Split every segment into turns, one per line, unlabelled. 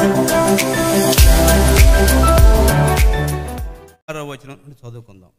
ఆరో వచనం నుండి చదువుకుందాం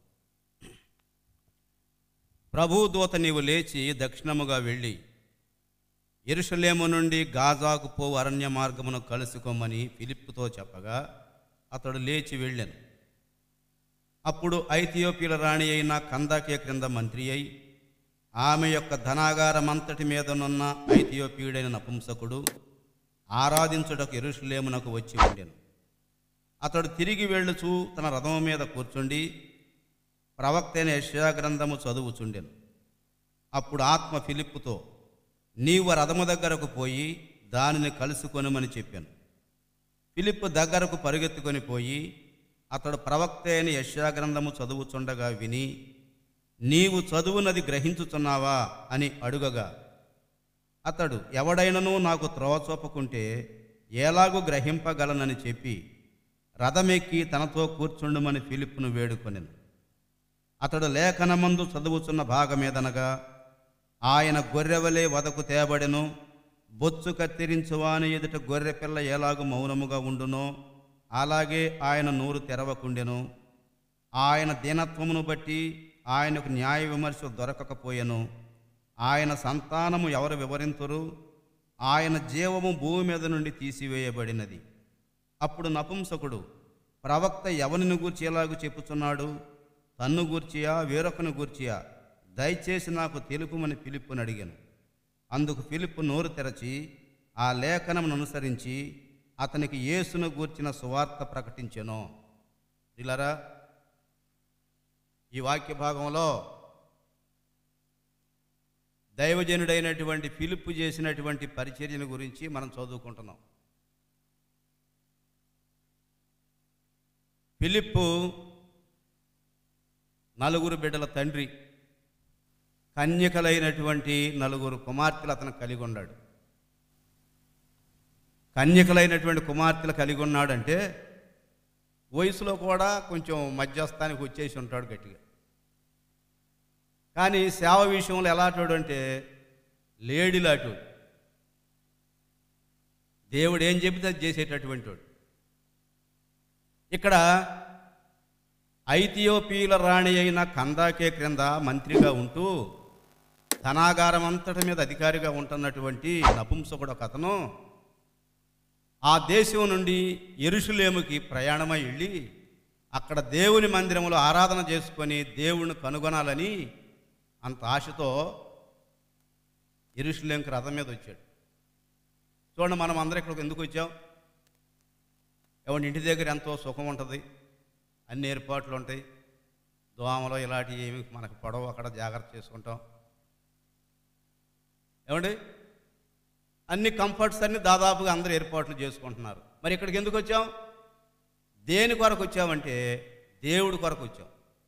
ప్రభు దూత నీవు లేచి దక్షిణముగా వెళ్ళి ఎరుషలేము నుండి గాజాకు పోవు అరణ్య మార్గమును కలుసుకోమని ఫిలిప్పుతో చెప్పగా అతడు లేచి వెళ్ళాను అప్పుడు ఐథియోపియల రాణి అయిన కందాకే క్రింద మంత్రి అయి ఆమె యొక్క ధనాగారమంతటి మీదనున్న ఐథియోపియుడైన నపుంసకుడు ఆరాధించుటకు ఎరుషలేమునకు వచ్చి ఉండెను అతడు తిరిగి వెళ్ళుచూ తన రథము మీద కూర్చుండి ప్రవక్త అయిన యెషయా గ్రంథము చదువుచుండెను అప్పుడు ఆత్మ ఫిలిప్పుతో నీవు ఆ రథము దగ్గరకు పోయి దానిని కలుసుకొనుమని చెప్పాను ఫిలిప్పు దగ్గరకు పరుగెత్తుకొని పోయి అతడు ప్రవక్త అయిన యెషయా గ్రంథము చదువుచుండగా విని నీవు చదువునది గ్రహించుచున్నావా అని అడుగగా అతడు ఎవడైనను నాకు త్రోవ చూపకుంటే ఎలాగూ గ్రహింపగలనని చెప్పి రథమెక్కి తనతో కూర్చుండుమని ఫిలిప్పును వేడుకొనెను అతడు లేఖనమందు చదువుచున్న భాగమేదనగా ఆయన గొర్రెవలే వదకు తేబడెను బొచ్చు కత్తిరించువాని ఎదుట గొర్రె పిల్ల ఎలాగు మౌనముగా ఉండునో అలాగే ఆయన నోరు తెరవకుండెను ఆయన దీనత్వమును బట్టి ఆయనకు న్యాయ విమర్శ దొరకకపోయెను ఆయన సంతానము ఎవరు వివరింతురు ఆయన జీవము భూమి మీద నుండి తీసివేయబడినది అప్పుడు నపుంసకుడు ప్రవక్త ఎవరిని గూర్చి ఎలాగూ చెప్పుచున్నాడు తన్ను గూర్చియా వేరొకని గూర్చియా దయచేసి నాకు తెలుపుమని ఫిలిప్పుని అడిగాను అందుకు ఫిలిప్పు నోరు తెరచి ఆ లేఖనమును అనుసరించి అతనికి యేసును గూర్చిన సువార్త ప్రకటించెను ఇలారా ఈ వాక్య భాగంలో దైవజనుడైనటువంటి ఫిలిప్పు చేసినటువంటి పరిచర్యను గురించి మనం చదువుకుంటున్నాం ఫిలిప్పు నలుగురు బిడ్డల తండ్రి కన్యకలైనటువంటి నలుగురు కుమార్తెలు అతను కలిగి ఉన్నాడు కన్యకలైనటువంటి కుమార్తెలు కలిగి ఉన్నాడంటే వయసులో కూడా కొంచెం మధ్యస్థానికి వచ్చేసి ఉంటాడు గట్టిగా కానీ సేవ విషయంలో ఎలాంటాడు అంటే లేడిలాటోడు దేవుడు ఏం చెబితే అది చేసేటటువంటి వాడు ఇక్కడ ఐథియోపియుల రాణి అయిన కందాకే క్రింద మంత్రిగా ఉంటూ ధనాగారం అంతటి మీద అధికారిగా ఉంటున్నటువంటి నపుంసకుడు ఒక అతను ఆ దేశం నుండి ఎరుషులేముకి ప్రయాణమై వెళ్ళి అక్కడ దేవుని మందిరంలో ఆరాధన చేసుకొని దేవుణ్ణి కనుగొనాలని అంత ఆశతో ఎరుషులేంకి రథం మీద వచ్చాడు చూడండి మనం అందరం ఇక్కడికి ఎందుకు వచ్చాం ఎవరి ఇంటి దగ్గర ఎంతో సుఖం ఉంటుంది అన్ని ఏర్పాట్లు ఉంటాయి దోమలు ఇలాంటివి ఏమి మనకు పడవ అక్కడ జాగ్రత్త చేసుకుంటాం ఏమండి అన్ని కంఫర్ట్స్ అన్ని దాదాపుగా అందరూ ఏర్పాట్లు చేసుకుంటున్నారు మరి ఇక్కడికి ఎందుకు వచ్చాం దేని కొరకు వచ్చామంటే దేవుడి కొరకు వచ్చాం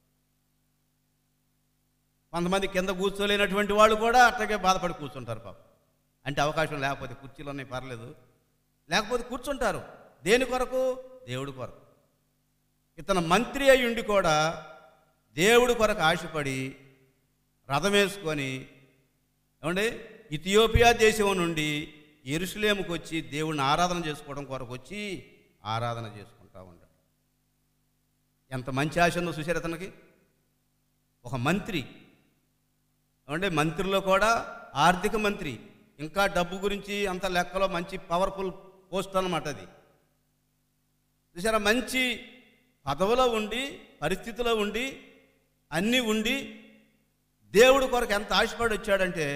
కొంతమంది కింద కూర్చోలేనటువంటి వాళ్ళు కూడా అట్లాగే బాధపడి కూర్చుంటారు పాపం అంటే అవకాశం లేకపోతే కుర్చీలు ఉన్నాయి పర్లేదు లేకపోతే కూర్చుంటారు దేని కొరకు దేవుడి కొరకు ఇతను మంత్రి అయి ఉండి కూడా దేవుడి కొరకు ఆశపడి రథం వేసుకొని ఏమండి ఇథియోపియా దేశం నుండి ఎరుసలేముకు వచ్చి దేవుడిని ఆరాధన చేసుకోవడం కొరకు వచ్చి ఆరాధన చేసుకుంటా ఉంటాడు ఎంత మంచి ఆశ ఉందో చూశారు అతనికి ఒక మంత్రి ఏమంటే మంత్రిలో కూడా ఆర్థిక మంత్రి ఇంకా డబ్బు గురించి అంత లెక్కలో మంచి పవర్ఫుల్ పోస్ట్ అన్నమాట అది చూసారా మంచి పదవిలో ఉండి పరిస్థితిలో ఉండి అన్నీ ఉండి దేవుడి కొరకు ఎంత ఆశపడి వచ్చాడంటే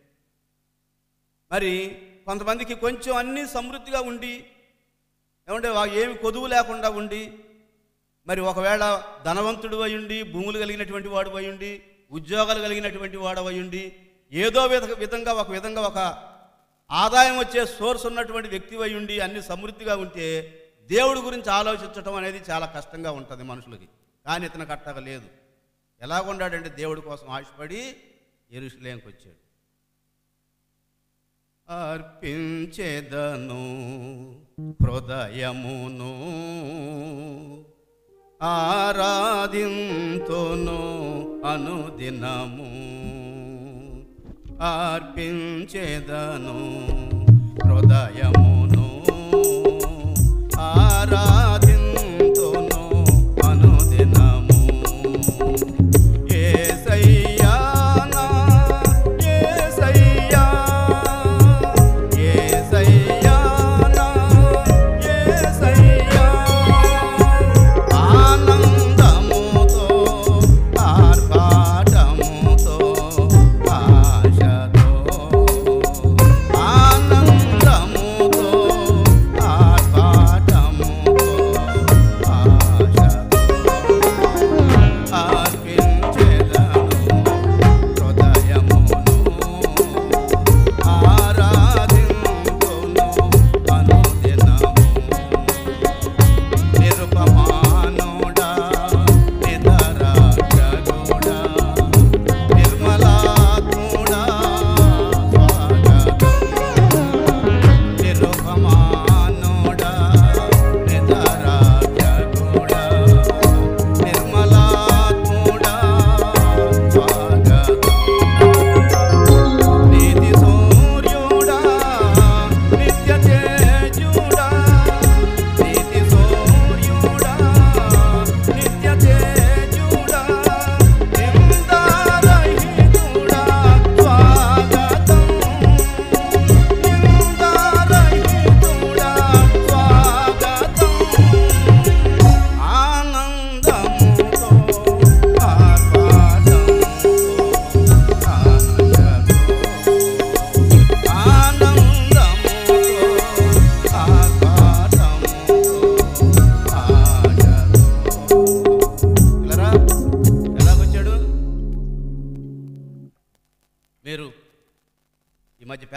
మరి కొంతమందికి కొంచెం అన్నీ సమృద్ధిగా ఉండి ఏమంటే వా- ఏమి కొదువు లేకుండా ఉండి మరి ఒకవేళ ధనవంతుడు అయి ఉండి భూములు కలిగినటువంటి వాడు అయి ఉండి ఉద్యోగాలు కలిగినటువంటి వాడు అయి ఉండి ఏదో విధ విధంగా ఒక విధంగా ఒక ఆదాయం వచ్చే సోర్స్ ఉన్నటువంటి వ్యక్తి అయి ఉండి అన్ని సమృద్ధిగా ఉంటే దేవుడి గురించి ఆలోచించడం అనేది చాలా కష్టంగా ఉంటుంది మనుషులకి కానీ ఇతను కట్టగా లేదు ఎలాగుండాడంటే దేవుడి కోసం ఆశపడి ఎరుసలేంకి వచ్చాడు అర్పించేదను హృదయమును ఆరాధింతును అనుదినము అర్పించేదను హృదయమును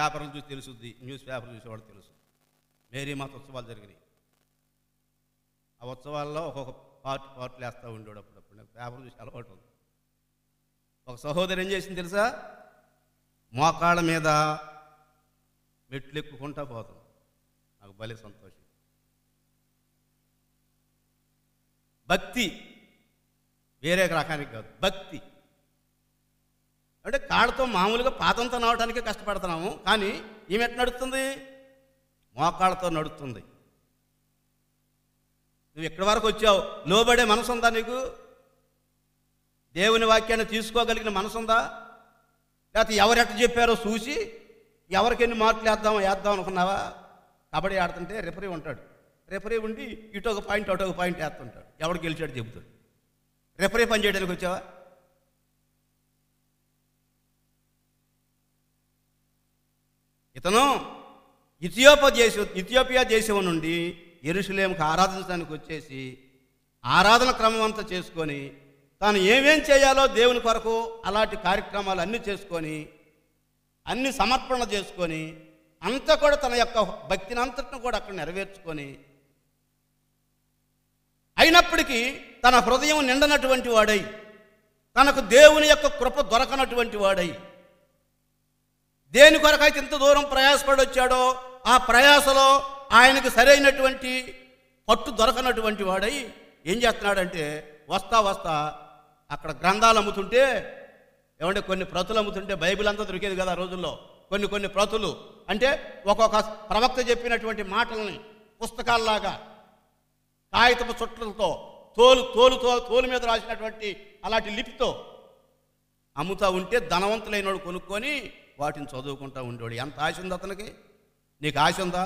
పేపర్లు చూసి తెలుసుద్ది న్యూస్ పేపర్లు చూసేవాడు తెలుసు మేరీ మాత ఉత్సవాలు జరిగినాయి ఆ ఉత్సవాల్లో ఒక్కొక్క పార్ట్ పార్ట్లు వేస్తూ ఉండేవాడు అప్పుడప్పుడు నాకు పేపర్ చూసి అలవాటు ఉంది ఒక సహోదరి ఏం చేసింది తెలుసా మోకాళ్ళ మీద మెట్లు ఎక్కుకుంటా పోతాం నాకు భలే సంతోషం భక్తి వేరే రకానికి కాదు భక్తి అంటే కాళ్ళతో మామూలుగా పాతంతో నడవడానికే కష్టపడుతున్నాము కానీ ఈమె ఎట్లా నడుస్తుంది మోకాళ్ళతో నడుస్తుంది నువ్వు ఎక్కడి వరకు వచ్చావు లోబడే మనసు ఉందా నీకు దేవుని వాక్యాన్ని తీసుకోగలిగిన మనసు ఉందా లేకపోతే ఎవరెట్ట చెప్పారో చూసి ఎవరికి ఎన్ని మార్కులు వేద్దాం వేద్దాం అనుకున్నావా కబడ్డీ ఆడుతుంటే రెఫరీ ఉంటాడు రెఫరీ ఉండి ఇటు ఒక పాయింట్ అటు ఒక పాయింట్ వేస్తుంటాడు ఎవడు గెలిచాడు చెబుతాడు రెఫరీ పని చేయడానికి వచ్చావా ఇతను ఇథియోపా దేశం ఇథియోపియా దేశం నుండి ఎరుసలేంకి ఆరాధించడానికి వచ్చేసి ఆరాధన క్రమం అంతా చేసుకొని తాను ఏమేం చేయాలో దేవుని కొరకు అలాంటి కార్యక్రమాలు అన్నీ చేసుకొని అన్ని సమర్పణ చేసుకొని అంతా కూడా తన యొక్క భక్తిని అంతటిని కూడా అక్కడ నెరవేర్చుకొని అయినప్పటికీ తన హృదయం నిండనటువంటి వాడై తనకు దేవుని యొక్క కృప దొరకనటువంటి వాడై దేని కొరకైతే ఇంత దూరం ప్రయాసపడి వచ్చాడో ఆ ప్రయాసలో ఆయనకు సరైనటువంటి పట్టు దొరకనటువంటి వాడై ఏం చేస్తున్నాడంటే వస్తా వస్తా అక్కడ గ్రంథాలు అమ్ముతుంటే ఏమంటే కొన్ని ప్రతులు అమ్ముతుంటే బైబిల్ అంతా దొరికేది కదా ఆ రోజుల్లో కొన్ని కొన్ని ప్రతులు అంటే ఒక్కొక్క ప్రవక్త చెప్పినటువంటి మాటల్ని పుస్తకాల్లాగా కాగితపు చుట్టలతో తోలు తోలు తో తోలు మీద రాసినటువంటి అలాంటి లిపితో అమ్ముతా ఉంటే ధనవంతులైనోడు కొనుక్కొని వాటిని చదువుకుంటా ఉండేవాడు ఎంత ఆశ ఉంది అతనికి నీకు ఆశ ఉందా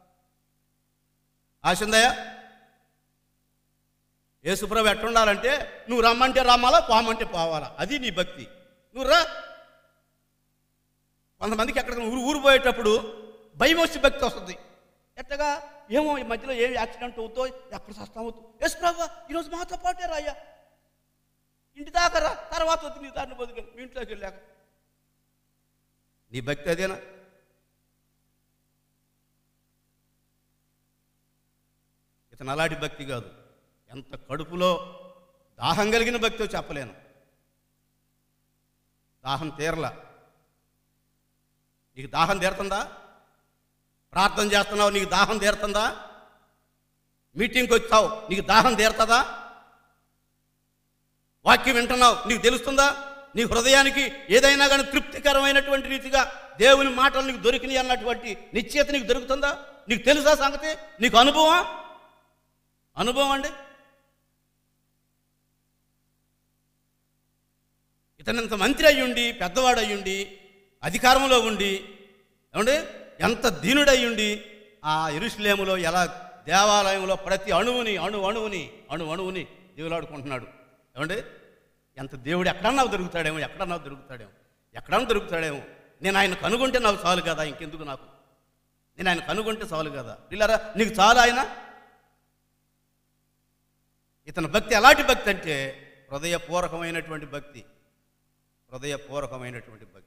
ఆశ ఉందయా యేసుప్రభు ఎట్టుండాలంటే నువ్వు రమ్మంటే రమ్మాలా పోమంటే పోవాలా అది నీ భక్తి నువ్వు రా కొంతమందికి ఎక్కడికి ఊరు ఊరు పోయేటప్పుడు భయం వచ్చి భక్తి వస్తుంది ఎట్టగా ఏమో ఈ మధ్యలో ఏం యాక్సిడెంట్ అవుతో ఎక్కడ సస్తాం అవుతూ ఎస్ ప్రభా ఈరోజు మాతో పాటే రాయ్యా ఇంటి దాకా రా తర్వాత వద్దు నీ దారిని బతుకు మీ ఇంట్లోకి వెళ్ళాక నీ భక్తి అదేనా ఇతను అలాంటి భక్తి కాదు ఎంత కడుపులో దాహం కలిగిన భక్తో చెప్పలేను దాహం తీరలా నీకు దాహం తీరుతుందా ప్రార్థన చేస్తున్నావు నీకు దాహం తీరుతుందా మీటింగ్కి వచ్చావు నీకు దాహం తీరుతుందా వాక్యం వింటున్నావు నీకు తెలుస్తుందా నీ హృదయానికి ఏదైనా కానీ తృప్తికరమైనటువంటి రీతిగా దేవుని మాటలు నీకు దొరికినాయి అన్నటువంటి నిశ్చయత నీకు దొరుకుతుందా నీకు తెలుసా సంగతి నీకు అనుభవం అనుభవం అండి ఇతనంత మంత్రి అయ్యుండి పెద్దవాడు అయ్యుండి అధికారంలో ఉండి ఏమండి ఎంత దీనుడయ్యుండి ఆ ఎరుషులేములో ఎలా దేవాలయంలో ప్రతి అణువుని అణు అణువుని అణు అణువుని దేవులాడుకుంటున్నాడు ఏమండి ఎంత దేవుడు ఎక్కడన్నా దొరుకుతాడేమో ఎక్కడన్నా దొరుకుతాడేమో ఎక్కడన్నా దొరుకుతాడేమో నేను ఆయన కనుగొంటే నాకు చాలు కదా ఇంకెందుకు నాకు నేను ఆయన కనుగొంటే చాలు కదా పిల్లరా నీకు చాలు ఆయన ఇతని భక్తి ఎలాంటి భక్తి అంటే హృదయపూర్వకమైనటువంటి భక్తి హృదయపూర్వకమైనటువంటి భక్తి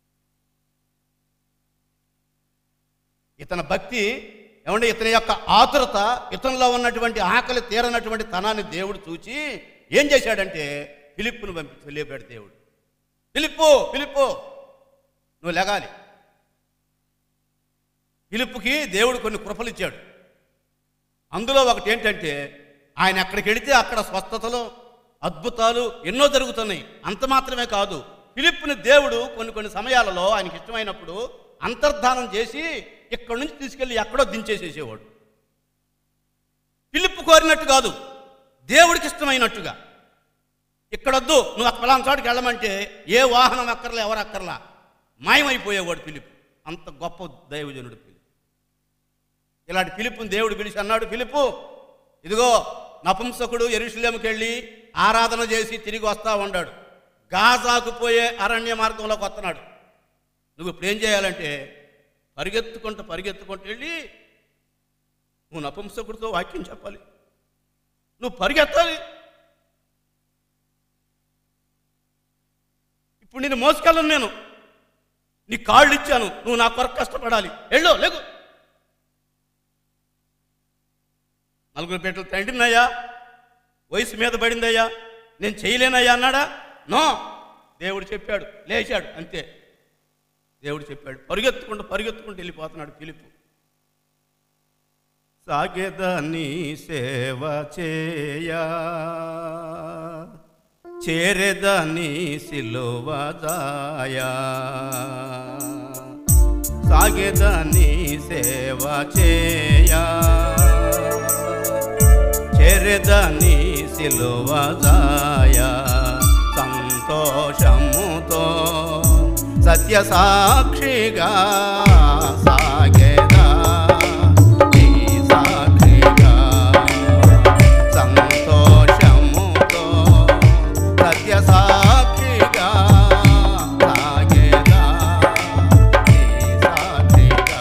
ఇతని భక్తి ఏమంటే ఇతని యొక్క ఆతురత ఇతనిలో ఉన్నటువంటి ఆకలి తీరనటువంటి తనాన్ని దేవుడు చూచి ఏం చేశాడంటే ఫిలిప్పును పంపి లేపాడు దేవుడు ఫిలిప్పు ఫిలిప్పు నువ్వు లెగాలి ఫిలిప్పుకి దేవుడు కొన్ని కృపలు ఇచ్చాడు అందులో ఒకటి ఏంటంటే ఆయన ఎక్కడికి వెళితే అక్కడ స్వస్థతలు అద్భుతాలు ఎన్నో జరుగుతున్నాయి అంత మాత్రమే కాదు ఫిలిప్పుని దేవుడు కొన్ని కొన్ని సమయాలలో ఆయనకి ఇష్టమైనప్పుడు అంతర్ధానం చేసి ఇక్కడి నుంచి తీసుకెళ్ళి ఎక్కడో దించేసేసేవాడు ఫిలిప్పు కోరినట్టు కాదు దేవుడికి ఇష్టమైనట్టుగా ఇక్కడొద్దు నువ్వు అక్కడ పలానా చోటుకి వెళ్ళమంటే ఏ వాహనం అక్కర్లే ఎవరు అక్కర్లా మాయమైపోయేవాడు ఫిలిప్ అంత గొప్ప దైవజనుడు ఫిలిప్ ఇలాంటి ఫిలిప్పుని దేవుడు పిలిచి అన్నాడు ఫిలిప్పు ఇదిగో నపుంసకుడు ఎరుషులేముకి వెళ్ళి ఆరాధన చేసి తిరిగి వస్తా ఉన్నాడు గాజాకు పోయే అరణ్య మార్గంలోకి వస్తున్నాడు నువ్వు ఇప్పుడు ఏం చేయాలంటే పరిగెత్తుకుంటూ పరిగెత్తుకుంటూ వెళ్ళి నువ్వు నపుంసకుడితో వాక్యం చెప్పాలి నువ్వు పరిగెత్తాలి ఇప్పుడు నేను మోసుకెళ్ళను నేను నీ కాళ్ళు ఇచ్చాను నువ్వు నా కొరకు కష్టపడాలి వెళ్ళు లేకు నలుగురు పెట్టలు తండ్రినయ్యా వయసు మీద పడిందయ్యా నేను చేయలేనయ్యా అన్నాడా నో దేవుడు చెప్పాడు లేచాడు అంతే దేవుడు చెప్పాడు పరిగెత్తుకుంటూ పరిగెత్తుకుంటూ వెళ్ళిపోతున్నాడు పిలుపు సాగేదాన్ని సేవ చేయా చేరేదాన్ని సిలువ దాయా సాగేదాన్ని సేవ చేయా చేరేదాన్ని సిలువ దాయా సంతోషముతో సత్య సాక్షిగా సాగేదా నీ సాక్షిగా సంతోషముతో సత్య సాక్షిగా సాగేదా నీ సాక్షిగా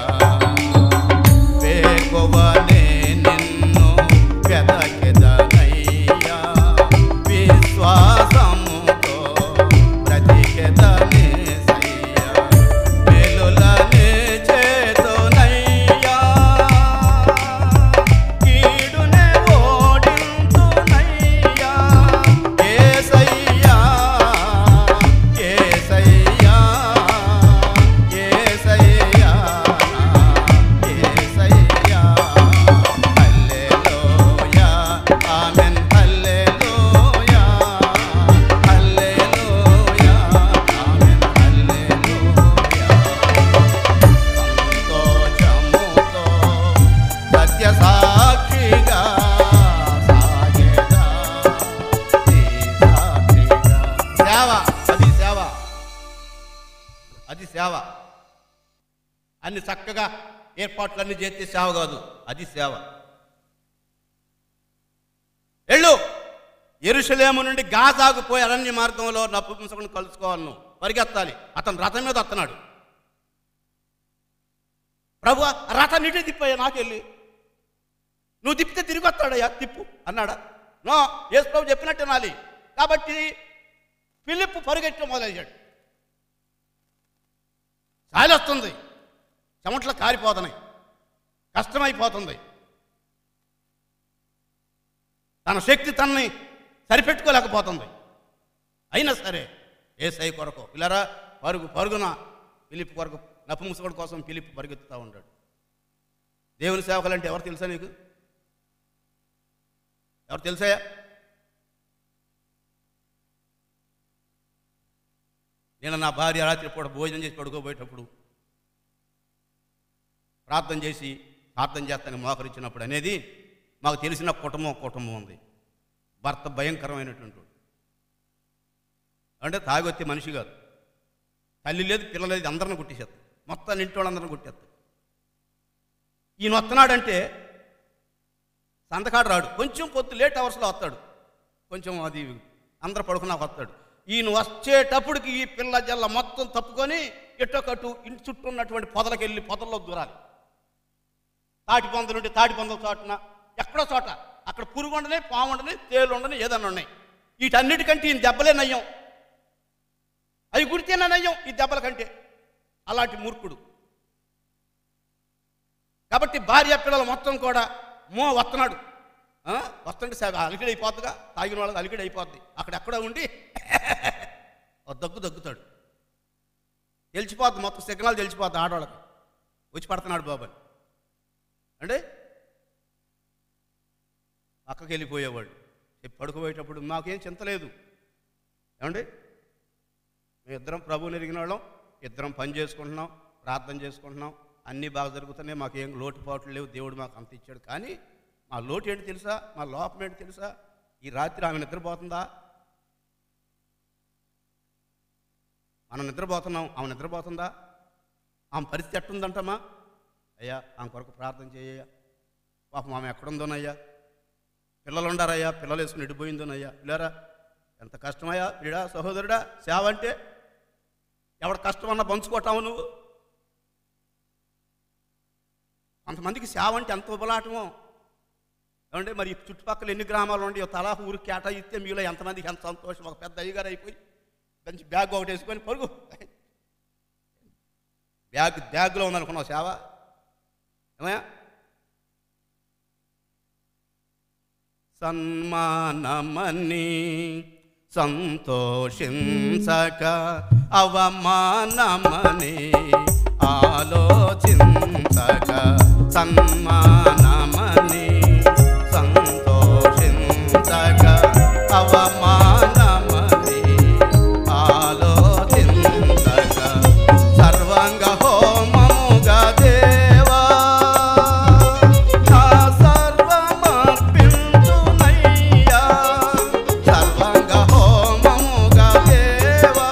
వేకువనే నిన్ను వెదకెదనయ్యా విశ్వాసముతో బ్రతికెదనే సయ్యా మేలులనే చేతునయ్యా కీడునే ఓడింతునయ్యా యేసయ్యా యేసయ్యా యేసయ్యా యేసయ్యా హల్లెలూయా ఆమేన్ హల్లెలూయా హల్లెలూయా ఆమేన్ హల్లెలూయా సంతోషముతో సత్య సాక్షిగా సాగేదా నీ సాక్షిగా సేవ అది సేవ అది సేవ అన్ని చక్కగా ఏర్పాట్లన్నీ చేస్తే సేవ కాదు అది సేవ వెళ్ళు ఎరుషలేము నుండి గాజాకు పోయి అరణ్య మార్గంలో నపుంసకుని కలుసుకోవాలి నువ్వు పరిగెత్తాలి అతను రథం మీద వస్తున్నాడు ప్రభు రథం ఇటే తిప్పయ్యా నాకెళ్ళి నువ్వు తిప్పితే తిరిగి వస్తాడయ్యా తిప్పు అన్నాడా నో యేసు ప్రభు చెప్పినట్టు నాలి కాబట్టి ఫిలిప్ పరిగెట్టడం మొదలయ్యాడు గాలి వస్తుంది చెమట్లు కారిపోతున్నాయి కష్టమైపోతుంది తన శక్తి తనని సరిపెట్టుకోలేకపోతుంది అయినా సరే ఏసై కొరకు పిల్లరా పరుగు పరుగున పిలిపి కొరకు నపుంసకుడి కోసం పిలిపి పరిగెత్తుతూ ఉంటాడు దేవుని సేవకులు అంటే ఎవరు తెలుసా నీకు ఎవరు తెలుసాయా నేను నా భార్య రాత్రి పూట భోజనం చేసి పడుకోబోయేటప్పుడు ప్రార్థన చేసి ప్రార్థన చేస్తాను మోకరించినప్పుడు అనేది మాకు తెలిసిన కుటుంబం కుటుంబం ఉంది భర్త భయంకరమైనటువంటి వాడు. అంటే తాగొత్తే మనిషి కాదు తల్లి లేదు పిల్ల లేదు అందరిని కొట్టేసేస్తాడు మొత్తం ఇంటి వాళ్ళందరిని కొట్టేస్తాడు ఈయన వస్తున్నాడంటే సంతకాడు రాడు కొంచెం పొద్దు లేట్ అవర్స్లో వస్తాడు కొంచెం అది అందరు పడుకున్నాక వస్తాడు ఈయన వచ్చేటప్పటికి ఈ పిల్ల జల్ల మొత్తం తప్పుకొని ఎట్టో కట్టు ఇంటి చుట్టూ ఉన్నటువంటి పొదలకు వెళ్ళి పొదల్లో దూరాలి తాటి పొందలు ఉంటే తాటి పొందల చోటన ఎక్కడో చోట అక్కడ పురుగు ఉండని పాము ఉండని తేలు ఉండని ఏదన్నా ఉన్నాయి వీటన్నిటికంటే ఈయన దెబ్బలే నయ్యం అవి గుడితేనే నయ్యం ఈ దెబ్బల కంటే అలాంటి మూర్ఖుడు కాబట్టి భార్య పిల్లలు మొత్తం కూడా మో వస్తున్నాడు ఆ? వస్తుంటే సగ అలికిడి అయిపోతుందిగా తాగిన వాళ్ళకి అలికిడి అయిపోద్ది అక్కడెక్కడ ఉండి ఓ దగ్గు దగ్గుతాడు తెలిసిపోద్ది మొత్తం సిగ్నల్ తెలిసిపోద్ది ఆడవాళ్ళకి వచ్చి పడుతున్నాడు బాబు అని అంటే పక్కకి వెళ్ళిపోయేవాడు చెప్పి పడుకోబోయేటప్పుడు మాకేం చింత లేదు ఏమండి మేము ఇద్దరం ప్రభువుని ఎరిగిన వాళ్ళం ఇద్దరం పని చేసుకుంటున్నాం ప్రార్థన చేసుకుంటున్నాం అన్నీ బాగా జరుగుతున్నాయి మాకేం లోటుపాట్లు లేవు దేవుడు మాకు అంత ఇచ్చాడు కానీ మా లోటు ఏంటి తెలుసా మా లోపం ఏంటి తెలుసా ఈ రాత్రి ఆమె నిద్రపోతుందా మనం నిద్రపోతున్నాం ఆమె నిద్రపోతుందా ఆమె పరిస్థితి ఎట్టుందంటమ్మా అయ్యా ఆమె కొరకు ప్రార్థన చేయ్యా పాపం ఆమె ఎక్కడుందోనయ్యా పిల్లలు ఉండారయ్యా పిల్లలు వేసుకుని ఎడిపోయిందోనయ్యా పిల్లరా ఎంత కష్టమయ్యా వీడా సహోదరుడా సేవ అంటే ఎవడ కష్టమన్నా పంచుకోవటావు నువ్వు కొంతమందికి సేవ అంటే ఎంత ఉపలాటమో ఏమంటే మరి ఈ చుట్టుపక్కల ఎన్ని గ్రామాలు ఉండి తలా ఊరు కేటాయిస్తే మీలో ఎంతమందికి ఎంత సంతోషం ఒక పెద్ద అయ్యగారు అయిపోయి మంచి బ్యాగ్ ఒకటి వేసుకొని పరుగు బ్యాగ్ బ్యాగ్లో ఉందనుకున్నావు సేవ ఏమయ్యా సన్మానమని సంతోషించక అవమానమని ఆలోచించక సన్మానమని సంతోషించక అవమానమని ఆలోచించక సర్వంగ హోమముగా దేవా నా సర్వమర్పించునయ్యా సర్వంగ హోమముగా దేవా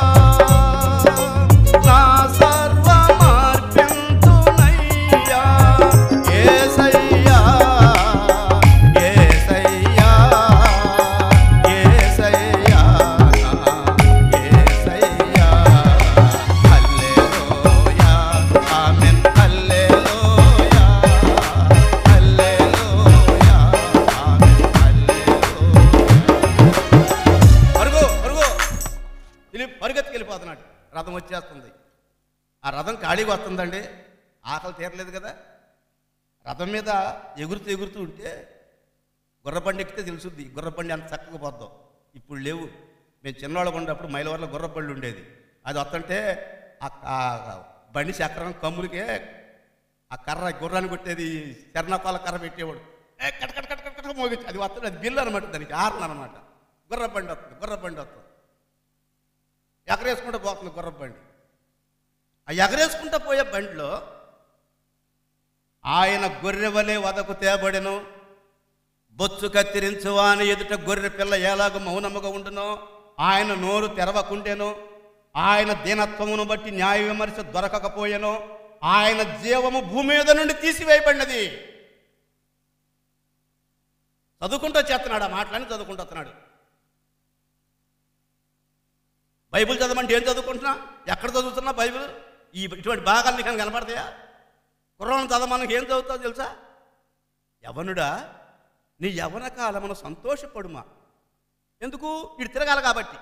నా సర్వమర్పించునయ్యా యేసయ్యా యేసయ్యా యేసయ్యా నా యేసయ్యా హల్లెలూయా ఆమేన్ హల్లెలూయా హల్లెలూయా ఆమేన్ హల్లెలూయా పరుగు పరుగు ఫిలిప్ పరుగెత్తుకు వెళ్ళిపోతున్నాడు రథం వచ్చేస్తుంది ఆ రథం ఖాళీగా వస్తుందండి ఆకలి తీరలేదు కదా రథం మీద ఎగురుతూ ఎగురుతూ ఉంటే గుర్రబండి ఎక్కితే తెలుసుద్ది గుర్రబండి అంత చక్కగా పోద్దాం ఇప్పుడు లేవు మేము చిన్నవాళ్ళకు ఉన్నప్పుడు మైలవరంలో గుర్రబండి ఉండేది అది వస్తుంటే ఆ- ఆ బండి చక్రం కమ్ములకే ఆ కర్ర గుర్రాన్ని కొట్టేది శరణపాల కర్ర పెట్టేవాడు ఏ cut cut cut cut cut మోగించి అది వస్తుంది అది బిల్లు అనమాట దానికి ఆర్న్ అనమాట గుర్రబండి వస్తుంది గుర్రబండి వస్తుంది ఎగరేసుకుంటూ పోతుంది గుర్రబండి ఆ ఎగరేసుకుంటూ పోయే బండిలో ఆయన గొర్రె వలె వదకు తేబడెను బొచ్చు కత్తిరించు అని ఎదుట గొర్రె పిల్ల ఎలాగ మౌనముగా ఉండునో ఆయన నోరు తెరవకుండెను ఆయన దీనత్వమును బట్టి న్యాయ విమర్శ దొరకకపోయెను ఆయన జీవము భూమి మీద నుండి తీసివేయబడినది చదువుకుంటూ చేస్తున్నాడు ఆ మాటలని చదువుకుంటూ వస్తున్నాడు బైబిల్ చదవమంటే ఏం చదువుకుంటున్నా ఎక్కడ చదువుతున్నా బైబిల్ ఈ ఇటువంటి భాగాలు నీకు ఏమైనా కనపడతాయా కుర్రం చదవమనకి ఏం చదువుతావు తెలుసా యవనుడా నీ యవన కాలమును సంతోషపడుమా ఎందుకు ఇటు తిరగాలి కాబట్టి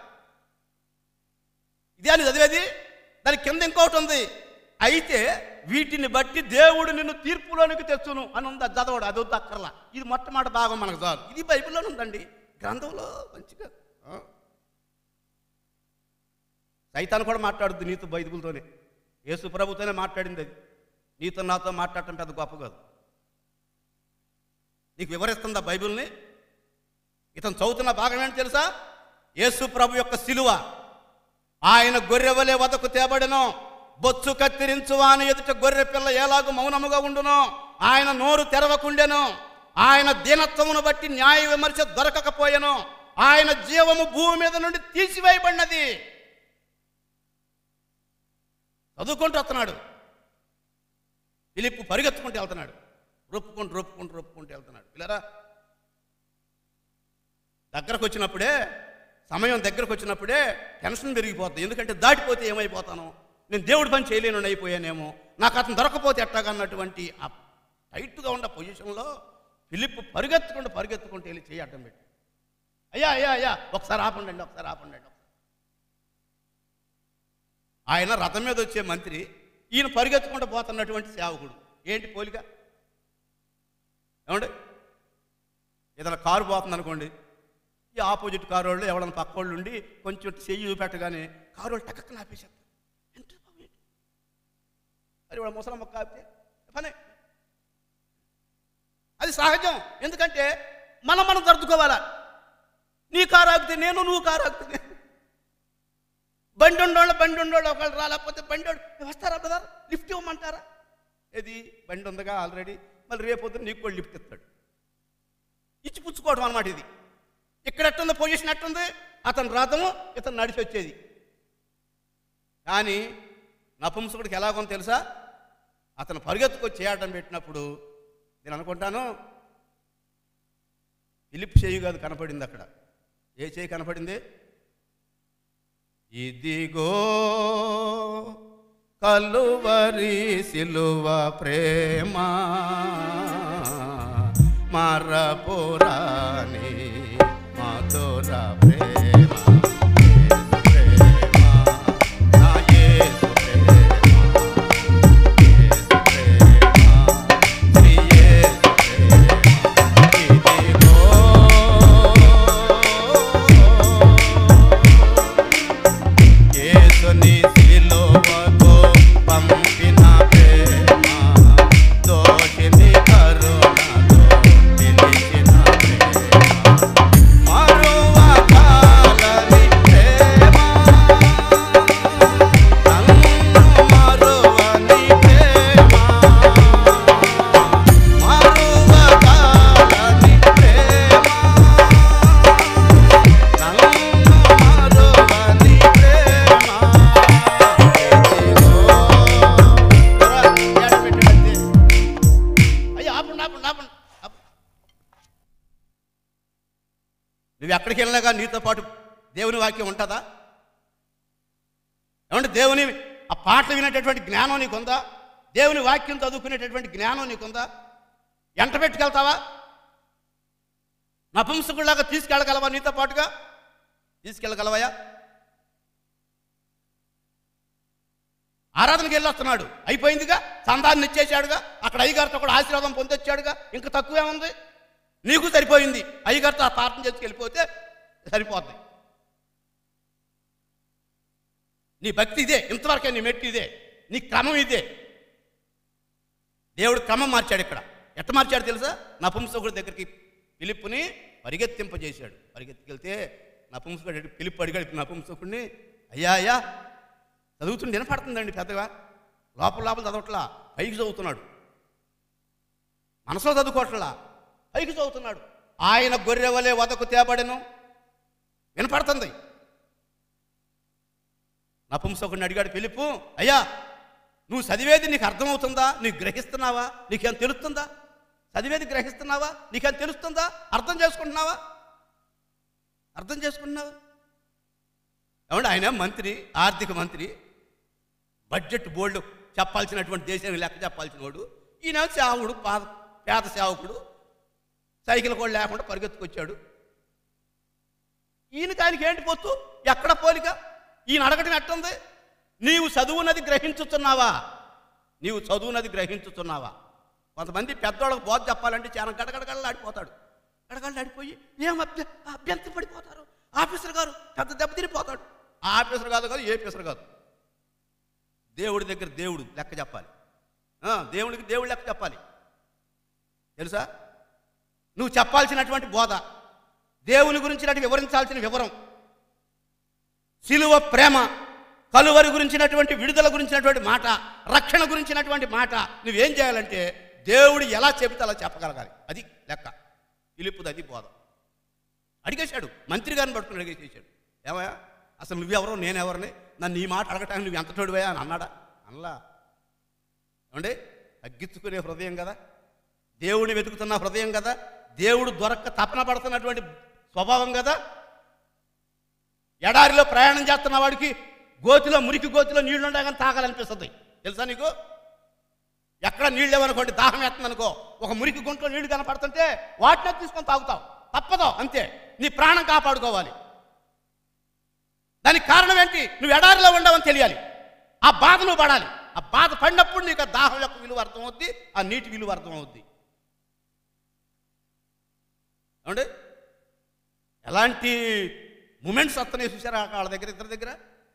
ఇదే అని చదివేది దాని కింద ఇంకోటి ఉంది అయితే వీటిని బట్టి దేవుడు నిన్ను తీర్పులోనికి తెచ్చును అని ఉంది అది చదవడు అది వద్దు అక్కర్లా ఇది మొట్టమొదటి భాగం మనకు చాలు ఇది బైబిల్లోనే ఉందండి గ్రంథంలో మంచిగా ఆ. సైతాన్ కూడా మాట్లాడుద్ది నీతో బైబిల్తోనే యేసు ప్రభుతోనే మాట్లాడింది అది నీతో నాతో మాట్లాడటం పెద్ద గొప్ప కాదు నీకు వివరిస్తుందా బైబిల్ని ఇతను చదువుతున్న భాగం ఏంటి తెలుసా యేసు ప్రభు యొక్క సిలువ ఆయన గొర్రె వలె వదకు తేబడెను బొచ్చు కత్తిరించు అని ఎదుట గొర్రె పిల్ల ఎలాగూ మౌనముగా ఉండును ఆయన నోరు తెరవకుండెను ఆయన దీనత్వమును బట్టి న్యాయ విమర్శ దొరకకపోయెను ఆయన జీవము భూమి మీద నుండి తీసివేయబడినది చదువుకుంటూ వస్తున్నాడు ఫిలిప్ పరిగెత్తుకుంటూ వెళ్తున్నాడు రొప్పుకుంటూ రొప్పుకుంటూ రొప్పుకుంటూ వెళ్తున్నాడు పిల్లరా దగ్గరకు వచ్చినప్పుడే సమయం దగ్గరకు వచ్చినప్పుడే టెన్షన్ పెరిగిపోతుంది ఎందుకంటే దాటిపోతే ఏమైపోతాను నేను దేవుడి పని చేయలేను అయిపోయానేమో నాకు అతను దొరకపోతే ఎట్టాగన్నటువంటి ఆ టైట్గా ఉన్న పొజిషన్లో ఫిలిప్ పరిగెత్తుకుంటూ పరిగెత్తుకుంటూ వెళ్ళి చేయి అడ్డం పెట్టి అయ్యా అయ్యా అయ్యా ఒకసారి ఆపండి ఒకసారి ఆపండి ఆయన రథం మీద వచ్చే మంత్రి ఈయన పరిగెత్తుకుంటూ పోతున్నటువంటి సేవకుడు ఏంటి పోలిక ఏమండి ఏదైనా కారు పోతుంది అనుకోండి ఈ ఆపోజిట్ కారు వాళ్ళు ఎవడన్నా పక్క వాళ్ళు ఉండి కొంచెం చెయ్యి చూపెట్టగానే కారు వాళ్ళు టక్కన ఆపేసేస్తారు ఏంటి బాబు ఏంటి? మరి వాడు ముసలమ్మ కాపితే పనే అది సహజం ఎందుకంటే మనం మనం సర్దుకోవాలా నీ కారు ఆగితే నేను నువ్వు కారు ఆగితే నేను. బండి ఉండోళ్ళు బండి ఉండోళ్ళు ఒకళ్ళు రాలేకపోతే బండి వాడు వస్తారా బ్రదర్ లిఫ్ట్ ఇవ్వమంటారా ఏది బండి ఉందిగా ఆల్రెడీ మళ్ళీ రేపొద్దున నీకు కూడా లిఫ్ట్ ఇస్తాడు ఇచ్చి పుచ్చుకోవడం అనమాట ఇది ఇక్కడ ఎట్టుంది పొజిషన్ ఎట్టుంది అతను రథము ఇతను నడిచి వచ్చేది కానీ నపుంసకుడికి ఎలాగో తెలుసా అతను పరిగెత్తుకొచ్చి చేయటం పెట్టినప్పుడు నేను అనుకుంటాను ఫిలిప్ చేయి కాదు కనపడింది అక్కడ ఏ చేయి కనపడింది ఇదిగో కలువరి సిలువ ప్రేమ మరపురాని మధుర ప్రేమ యేసు ప్రేమ నా యేసు ప్రేమ నువ్వు ఎక్కడికి వెళ్ళినా కానీ నీతో పాటు దేవుని వాక్యం ఉంటుందా ఏమంటే దేవుని ఆ పాటలు వినేటటువంటి జ్ఞానం నీకుందా దేవుని వాక్యం చదువుకునేటటువంటి జ్ఞానం నీకుందా ఎంట పెట్టుకెళ్తావా నపుంసకుడిలాగా తీసుకెళ్ళగలవా నీతో పాటుగా తీసుకెళ్ళగలవయా ఆరాధనకి వెళ్ళొస్తున్నాడు అయిపోయిందిగా సందాన్ని ఇచ్చేశాడుగా అక్కడ అయ్యగారితో కూడా ఆశీర్వాదం పొందొచ్చాడుగా ఇంకా తక్కువే ఉంది నీకు సరిపోయింది అయ్యగారితో ఆ ప్రార్థన చేసుకు వెళ్ళిపోతే సరిపోద్ది నీ భక్తి ఇదే ఇంతవరకే నీ మెట్టు ఇదే నీ క్రమం ఇదే దేవుడు క్రమం మార్చాడు ఇక్కడ ఎట్ట మార్చాడు తెలుసా నపుంసకుడి దగ్గరికి పిలుపుని పరిగెత్తింపజేశాడు పరిగెత్తుకెళ్తే నపుంసకుడు పిలుపు అడిగాడు నపుంసకుడిని అయ్యా అయ్యా చదువుతుంటే వినపడుతుందండి పెద్దగా లోపల లోపల చదవట్లా పైకి చదువుతున్నాడు మనసులో చదువుకోవట్లా పైకి చదువుతున్నాడు ఆయన గొర్రె వలె వదకు తేబడెను వినపడుతుంది నపుంసకుడిని అడిగాడు పిలుపు అయ్యా నువ్వు చదివేది నీకు అర్థమవుతుందా నీకు గ్రహిస్తున్నావా నీకేం తెలుస్తుందా చదివేది గ్రహిస్తున్నావా నీకేం తెలుస్తుందా అర్థం చేసుకుంటున్నావా అర్థం చేసుకుంటున్నావా ఏమంటే ఆయన మంత్రి ఆర్థిక మంత్రి బడ్జెట్ బోర్డు చెప్పాల్సినటువంటి దేశానికి లెక్క చెప్పాల్సిన వాడు ఈయన సేవకుడు పాద పేద సేవకుడు సైకిల్ కూడా లేకుండా పరిగెత్తుకొచ్చాడు ఈయనకి ఆయనకి ఏంటి పొత్తు ఎక్కడ పోలిక ఈయన అడగటం ఎట్టుంది నీవు చదువునది గ్రహించుతున్నావా నీవు చదువునది గ్రహించుతున్నావా కొంతమంది పెద్దోళ్ళకి బోధ చెప్పాలంటే చాలా గడగడగడలాడిపోతాడు గడగడలాడిపోయి ఏం అభ్య అభ్యంతరం పడిపోతారు ఆఫీసర్ గారు పెద్ద దెబ్బ తిరిగిపోతాడు ఆ ఆఫీసర్ కాదు కాదు ఏ ఆఫీసర్ కాదు దేవుడి దగ్గర దేవుడు లెక్క చెప్పాలి ఆ, దేవుడికి దేవుడు లెక్క చెప్పాలి తెలుసా నువ్వు చెప్పాల్సినటువంటి బోధ దేవుని గురించినట్టు వివరించాల్సిన వివరం సిలువ ప్రేమ కలువరి గురించినటువంటి విడుదల గురించినటువంటి మాట రక్షణ గురించినటువంటి మాట నువ్వేం చేయాలంటే దేవుడు ఎలా చెబితే అలా చెప్పగలగాలి అది లెక్క పిలుపుది అది బోధ అడిగేశాడు మంత్రి గారిని పట్టుకుని అడిగేసేసాడు ఏమయ్యా అసలు నువ్వెవరో నేనెవరిని నన్ను ఈ మాట అడగటానికి నువ్వు ఎంత తోడివయా అని అన్నాడా అనలా ఏమండి తగ్గించుకునే హృదయం కదా దేవుడిని వెతుకుతున్న హృదయం కదా దేవుడు దొరక్క తపన పడుతున్నటువంటి స్వభావం కదా ఎడారిలో ప్రయాణం చేస్తున్న వాడికి గోతిలో మురికి గోతిలో నీళ్లు ఉండగానే తాగాలనిపిస్తుంది తెలుసా నీకు ఎక్కడ నీళ్ళు లేవనుకోండి దాహం వేస్తుంది అనుకో ఒక మురికి గుంట్లో నీళ్లు కనపడుతుంటే వాటినే తీసుకొని తాగుతావు తప్పదో అంతే నీ ప్రాణం కాపాడుకోవాలి దానికి కారణం ఏంటి నువ్వు ఎడారిలో ఉండవని తెలియాలి ఆ బాధ నువ్వు పడాలి ఆ బాధ పడినప్పుడు నీకు ఆ దాహం యొక్క విలువ అర్థమవుద్ది ఆ నీటి విలువ అర్థమవుద్ది ఏమండి ఎలాంటి మూమెంట్స్ వస్తున్నాయి చూసారా వాళ్ళ దగ్గర ఇద్దరి దగ్గర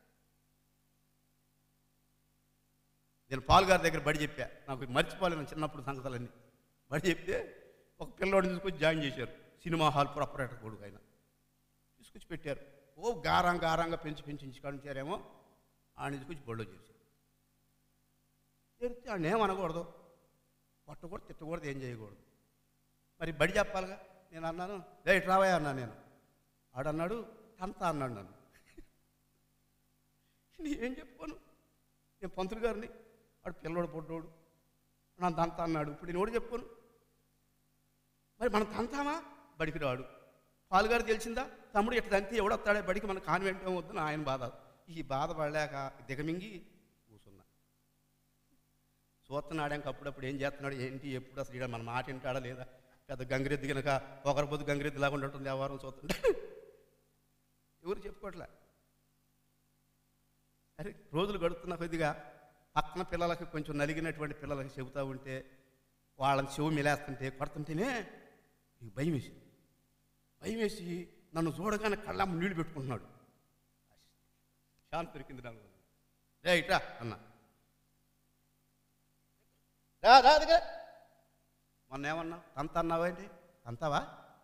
నేను పాల్ గారి దగ్గర బడి చెప్పా నాకు మర్చిపోలేను చిన్నప్పుడు సంగతులన్నీ బడి చెప్తే ఒక పిల్లోడిని తీసుకొచ్చి జాయిన్ చేశారు సినిమా హాల్ ప్రొపరేటర్ కొడుకు ఆయన తీసుకొచ్చి పెట్టారు ఓ గారం గారంగా పెంచి పెంచి ఇంచుకాడించారేమో ఆయన తీసుకొచ్చి బడిలో చేశారు చేరితే ఆయన ఏమనకూడదు కొట్టకూడదు తిట్టకూడదు ఏం చేయకూడదు మరి బడి చెప్పాలిగా నేను అన్నాను రైట్ రావయ్య అన్నా నేను ఆడన్నాడు తంత అన్నాడు నన్ను నేను ఏం చెప్పుకోను నేను పంతులు గారిని వాడు పిల్లోడు పొడ్డోడు నా దంత అన్నాడు ఇప్పుడు నేను కూడా చెప్పుకోను మరి మనం తంతామా బడికి రాడు పాలుగారు తెలిసిందా తమ్ముడు ఇట్లా తంతే ఎవడొస్తాడే బడికి మన కాన్వెంట్ ఏం వద్దు ఆయన బాధ ఈ బాధ పడలేక దిగమింగి కూర్చున్నా చూస్తున్నాడాక అప్పుడప్పుడు ఏం చేస్తున్నాడు ఏంటి ఎప్పుడు అసలు ఈడ మన మాట వింటాడా లేదా పెద్ద గంగిరెద్దు కనుక ఒకరి పొద్దు గంగిరెద్దు లాగా ఉంటుంది వ్యవహారం చూస్తుంటే ఎవరు చెప్పుకోవట్లే అరే రోజులు గడుపుతున్న కొద్దిగా పక్కన పిల్లలకి కొంచెం నలిగినటువంటి పిల్లలకి చెబుతూ ఉంటే వాళ్ళని చెవు మిలేస్తుంటే కొడుతుంటేనే నీకు భయం వేసింది భయం వేసి నన్ను చూడగానే కళ్ళమ్మ నీళ్లు పెట్టుకుంటున్నాడు శాంతి దొరికింది నాకు రే ఇట్రా అన్న రా రా దగ్గర మొన్న ఏమన్నా తంత అన్నావా ఏంటి తంతావా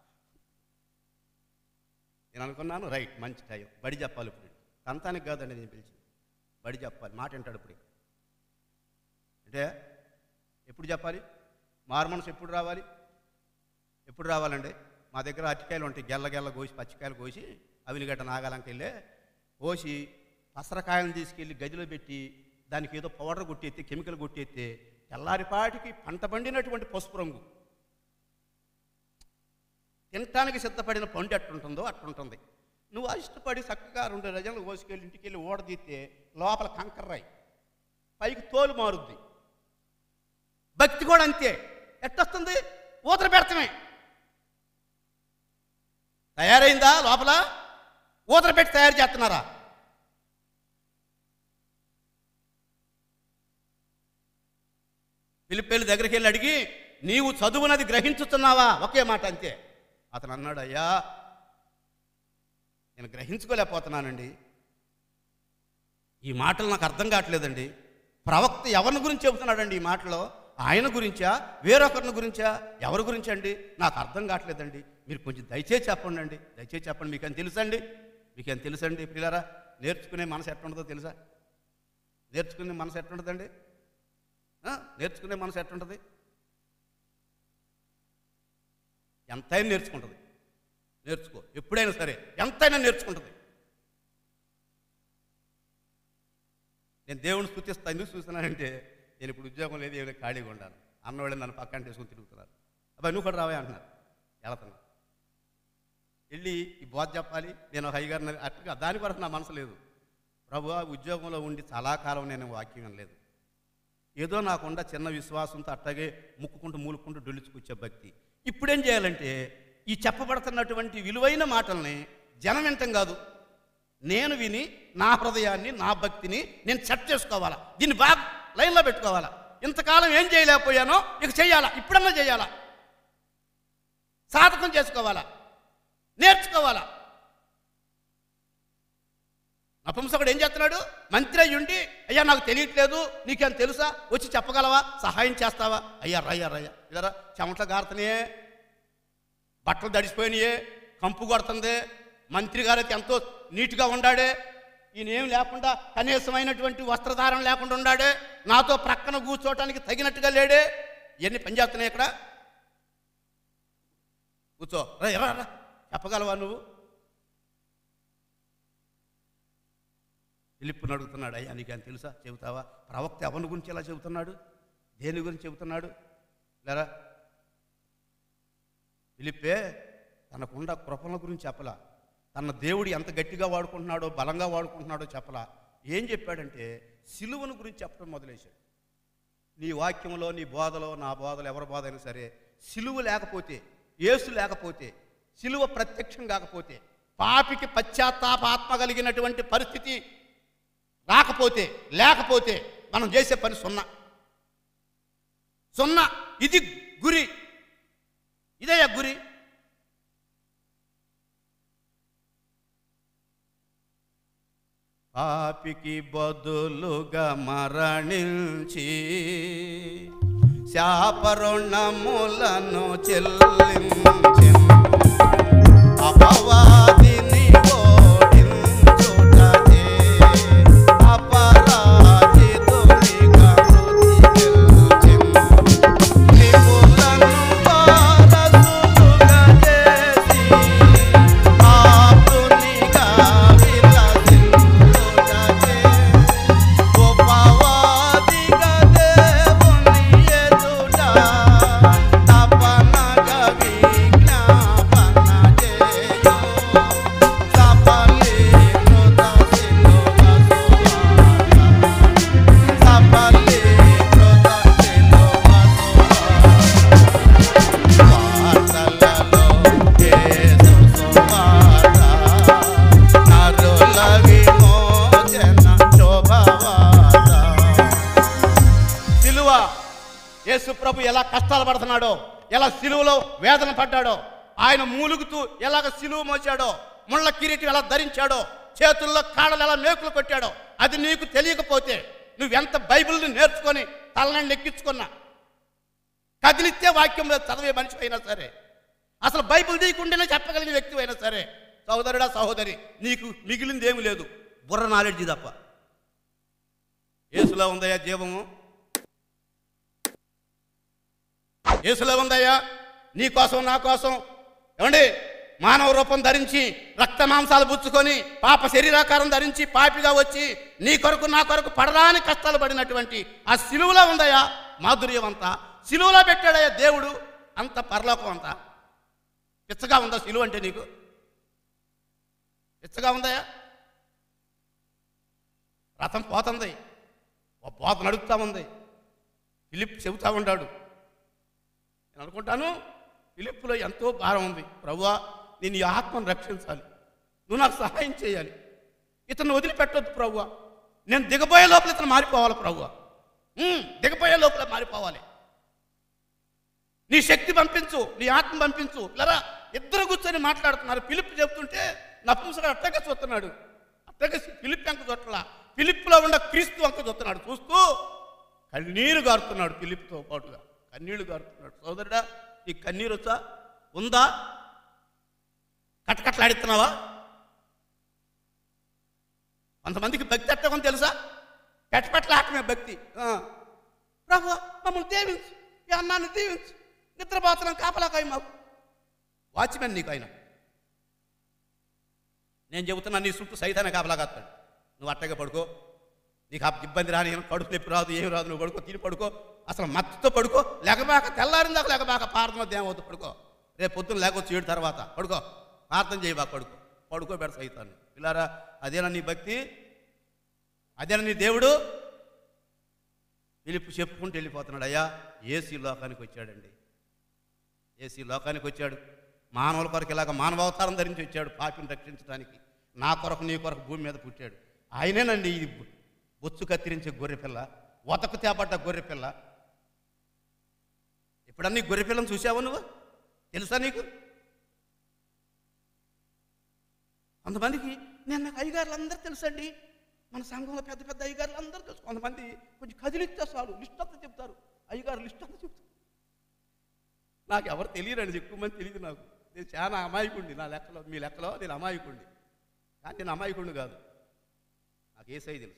నేను అనుకున్నాను రైట్ మంచి టైం బడి చెప్పాలి ఇప్పుడు తంతానికి కాదండి నేను పిలిచి బడి చెప్పాలి మాట వింటాడు ఇప్పుడు అంటే ఎప్పుడు చెప్పాలి మారు మనసు ఎప్పుడు రావాలి ఎప్పుడు రావాలండి మా దగ్గర అరటికాయలు ఉంటాయి గెల్ల గెల్ల కోసి పచ్చికాయలు కోసి అవినిగడ్డ నాగాలంకి వెళ్ళి కోసి పసరకాయలను తీసుకెళ్ళి గదిలో పెట్టి దానికి ఏదో పౌడర్ కొట్టేస్తే కెమికల్ కొట్టేస్తే తెల్లారిపాటికి పంట పండినటువంటి పసుపు రంగు
తినటానికి సిద్ధపడిన పండు ఎట్టుంటుందో అట్టుంటుంది నువ్వు ఇష్టపడి చక్కగా రెండు రజనలు కోసుకెళ్ళి ఇంటికి వెళ్ళి ఓడదీస్తే లోపల కంకర్రాయి పైకి తోలు మారుద్ది భక్తి కూడా అంతే ఎట్టొస్తుంది ఊతర పెడతామే తయారైందా లోపల ఊతర పెట్టి తయారు చేస్తున్నారా పిలిపేళ్ళ దగ్గరికి వెళ్ళి అడిగి నీవు చదువునది గ్రహించుతున్నావా ఒకే మాట అంతే అతను అన్నాడు అయ్యా నేను గ్రహించుకోలేకపోతున్నానండి ఈ మాటలు నాకు అర్థం కావట్లేదండి ప్రవక్త ఎవరిని గురించి చెబుతున్నాడండి ఈ మాటలో ఆయన గురించా వేరొకరిని గురించా ఎవరి గురించి అండి నాకు అర్థం కావట్లేదండి మీరు కొంచెం దయచేసి చెప్పండి అండి దయచేసి చెప్పండి మీకేం తెలుసండి మీకేం తెలుసండి పిల్లరా నేర్చుకునే మనసు ఎట్లుంటుందో తెలుసా నేర్చుకునే మనసు ఎట్లుంటుందండి ఆ? నేర్చుకునే మనసు ఎట్లుంటుంది ఎంతైనా నేర్చుకుంటుంది నేర్చుకో ఎప్పుడైనా సరే ఎంతైనా నేర్చుకుంటుంది నేను దేవుని స్థుతిస్తా ఎందుకు చూస్తున్నానంటే నేను ఇప్పుడు ఉద్యోగం లేదు ఏమైనా ఖాళీగా ఉండాలి అన్నవాళ్ళు నన్ను పక్కన తీసుకుని తిరుగుతున్నారు అబ్బాయి నువ్వు కూడా రావే అంటున్నారు వెళుతున్నా వెళ్ళి ఈ బోధ చెప్పాలి నేను ఒక హైగారిని అట్లా దాని వరకు నా మనసు లేదు ప్రభు ఉద్యోగంలో ఉండి చాలా కాలం నేను వాక్యం వినలేదు ఏదో నాకుండా చిన్న విశ్వాసంతో అట్టాగే ముక్కుకుంటూ మూలుకుంటూ డొల్లుచుకొచ్చే భక్తి ఇప్పుడేం చేయాలంటే ఈ చెప్పబడుతున్నటువంటి విలువైన మాటల్ని జనం వింటం కాదు నేను విని నా హృదయాన్ని నా భక్తిని నేను సెట్ చేసుకోవాలా దీన్ని బాగా లైన్లో పెట్టుకోవాలా ఇంతకాలం ఏం చేయలేకపోయానో ఇక చేయాలా ఇప్పుడన్నా చేయాలా సాధకం చేసుకోవాలా నేర్చుకోవాలా నపుంసకుడు ఏం చేస్తున్నాడు మంత్రి అయ్యి ఉండి అయ్యా నాకు తెలియట్లేదు నీకేం తెలుసా వచ్చి చెప్పగలవా సహాయం చేస్తావా అయ్యా రయ్యా రయ్యా ఇదరా చెమట గారుతున్నాయే బట్టలు తడిసిపోయినాయే కంపు కొడుతుంది మంత్రి గారు అయితే ఎంతో నీట్గా ఉండాడే ఈయన ఏం లేకుండా కనీసమైనటువంటి వస్త్రధారణ లేకుండా ఉండాడే నాతో ప్రక్కన కూర్చోవటానికి తగినట్టుగా లేడే ఇవన్నీ పనిచేస్తున్నాయి ఇక్కడ కూర్చో రా రా, రా చెప్పగలవా నువ్వు ఫిలిప్పుని అడుగుతున్నాడు అయ్యా నీకేం తెలుసా చెబుతావా ప్రవక్త ఎవరి గురించి ఎలా చెబుతున్నాడు దేని గురించి చెబుతున్నాడు లేరా ఫిలిప్పే తనకున్న కృపల గురించి చెప్పలా తన దేవుడు ఎంత గట్టిగా వాడుకుంటున్నాడో బలంగా వాడుకుంటున్నాడో చెప్పలా ఏం చెప్పాడంటే సిలువను గురించి చెప్పడం మొదలేశాడు నీ వాక్యంలో నీ బోధలో నా బోధలో ఎవరి బోధ అయినా సరే సిలువ లేకపోతే యేసు లేకపోతే సిలువ ప్రత్యక్షం కాకపోతే పాపికి పశ్చాత్తాప ఆత్మ కలిగినటువంటి పరిస్థితి రాకపోతే లేకపోతే మనం చేసే పని సున్నా సున్నా ఇది గురి ఇదే గురి పాపికి బదులుగా మరణించి శాపరుణములను చెల్లించి అపవాదిని ఓడించుటచే అపరాజితునిగా మృతి గెలిచెను. విపులను వారసులుగా చేసి ఆప్తునిగా విలసించుటచే గొప్పవాదిగా దేవుని ఎదుట తపనగా విజ్ఞాపన చేయు. సఫలీకృత శిలువ సువార్త. సఫలీకృత శిలువ సువార్త. వార్తలలో యేసు సువార్త. నరుల విమోచన శుభవార్త. సిలువ యేసు ప్రభు ఎలా కష్టాలు పడుతున్నాడో ఎలా సిలువలో వేదన పడ్డాడో ఆయన మూలుగుతూ ఎలాగ సిలువ మోచాడో ముళ్ళ కిరీటం ఎలా ధరించాడో చేతుల్లో కాడలు ఎలా మేకులు కొట్టాడో అది నీకు తెలియకపోతే నువ్వెంత బైబిల్ని నేర్చుకొని తలని ఎక్కించుకున్నా కదిలిస్తే వాక్యంలో చదివే మనిషి అయినా సరే అసలు బైబిల్ తీయకుండానే చెప్పగలిగిన వ్యక్తి అయినా సరే సహోదరుడా సహోదరి నీకు మిగిలింది ఏమీ లేదు బుర్ర నాలెడ్జి తప్ప యేసులో ఉందయ్యా జీవము యేసులో ఉందయ్యా నీ కోసం నా కోసం ఏమండి మానవ రూపం ధరించి రక్త మాంసాలు పుచ్చుకొని పాప శరీరాకారం ధరించి పాపిగా వచ్చి నీ కొరకు నా కొరకు పడరాని కష్టాలు పడినటువంటి ఆ సిలువలో ఉందయ్యా మాధుర్యం అంతా సిలువలో పెట్టాడయ్యా దేవుడు అంత పరలోకం అంతా పిచ్చగా ఉందా సిలువ అంటే నీకు పిచ్చగా ఉందయా రథం పోతుంది ఓ పోత నడుపుతా ఉంది ఫిలిప్ చెబుతా ఉంటాడు నేను అనుకుంటాను ఫిలిప్లో ఎంతో భారం ఉంది ప్రభువా నేను ఈ ఆత్మను రక్షించాలి నువ్వు నాకు సహాయం చేయాలి ఇతను వదిలిపెట్టొద్దు ప్రభువా నేను దిగబోయే లోపల ఇతను మారిపోవాలి ప్రభువా ఉమ్, దిగబోయే లోపల మారిపోవాలి నీ శక్తి పంపించు నీ ఆత్మ పంపించు లరా ఇద్దరు కూర్చొని మాట్లాడుతున్నారు ఫిలిప్ చెప్తుంటే నపుంసగా అట్టగా చూస్తున్నాడు అట్టగా ఫిలిప్ అంక చూడలా ఫిలిప్లో ఉన్న క్రీస్తు అంక చూస్తున్నాడు చూస్తూ కన్నీరు గారుతున్నాడు ఫిలిప్తో పాటుగా కన్నీళ్లు గారుతున్నాడు సోదరుడా నీ కన్నీరు వచ్చా ఉందా కట్టకట్లాడిస్తున్నావా కొంతమందికి భక్తి అట్టకం తెలుసా పెట్టపెట్టలాటమే భక్తి ఆ. ప్రభు మమ్మల్ని దీవించు ఈ అన్నాన్ని దీవించు నిద్రపోతున్నాం కాపలాకాయ మాకు వాచ్మెన్ నీకు ఆయన నేను చెబుతున్నా నీ చుట్టూ సైతాన్ని కాపలా కాస్తాడు నువ్వు అట్టగా పడుకో నీకు ఆ ఇబ్బంది రాని కడుపు నొప్పి రాదు ఏం రాదు నువ్వు పడుకో తిని పడుకో అసలు మత్తుతో పడుకో లేకబాక తెల్లారిందాక లేకబాక ప్రార్థన దేవద్దు పడుకో రేపు పొద్దున్న లేకొచ్చి ఏడు తర్వాత పడుకో ప్రార్థన చేయబాక పడుకో పడుకో పెడ సైతాన్ని పిల్లారా అదేనా నీ భక్తి అదేనా నీ దేవుడు పిలుపు చెప్పుకుంటూ వెళ్ళిపోతున్నాడు అయ్యా ఏసీ లోకానికి వచ్చాడండి ఏసీ లోకానికి వచ్చాడు మానవుల కొరకు ఇలాగ మానవావతారం ధరించి వచ్చాడు పాపిని రక్షించడానికి నా కొరకు నీ కొరకు భూమి మీద పుట్టాడు ఆయనేనండి ఇది బొచ్చు కత్తిరించే గొర్రెపిల్ల వతకు తేపడ్డ గొర్రెపిల్ల ఎప్పుడన్నా ఈ గొర్రెపిల్లని చూసావా నువ్వు తెలుసా నీకు కొంతమందికి నేను నాకు అయ్యగారులు అందరూ తెలుసండి మన సంఘంలో పెద్ద పెద్ద అయ్యగారులు అందరూ తెలుసు కొంతమంది కొంచెం కదిలిస్తే చాలు లిస్ట్ అంతా చెప్తారు అయ్యగారు లిస్ట్ అంతా చెప్తారు నాకు ఎవరు తెలియరండి ఎక్కువ మంది తెలియదు నాకు నేను చాలా అమాయకుడిని నా లెక్కలో మీ లెక్కలో నేను అమాయకుడిని కానీ నేను అమాయకుడిని కాదు నాకు ఏసై తెలుసు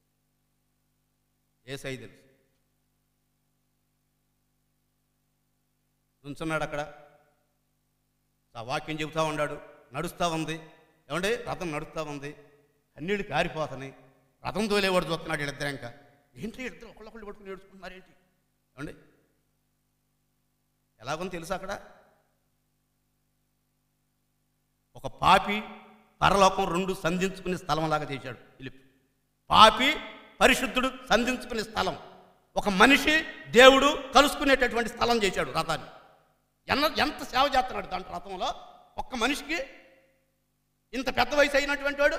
ఏసై తెలుసు నుంచున్నాడు అక్కడ ఆ వాక్యం చెబుతా ఉన్నాడు నడుస్తూ ఉంది ఏమండి రథం నడుస్తూ ఉంది కన్నీళ్ళు కారిపోతున్నాయి రథం తోలేవాడు చూస్తున్నాడు వీళ్ళిద్దరు ఇంకా ఏంటి ఇద్దరు ఒకళ్ళొకళ్ళు పట్టుకుని ఏడుచుకుంటున్నారు ఏంటి ఏమండి ఎలాగో తెలుసా అక్కడ ఒక పాపి పరలోకం రెండు సంధించుకునే స్థలంలాగా చేశాడు ఫిలిప్ పాపి పరిశుద్ధుడు సంధించుకునే స్థలం ఒక మనిషి దేవుడు కలుసుకునేటటువంటి స్థలం చేశాడు రథాన్ని ఎన్న ఎంత సేవ చేస్తున్నాడు దాంట్లో రథంలో ఒక్క మనిషికి ఇంత పెద్ద వయసు అయినటువంటి వాడు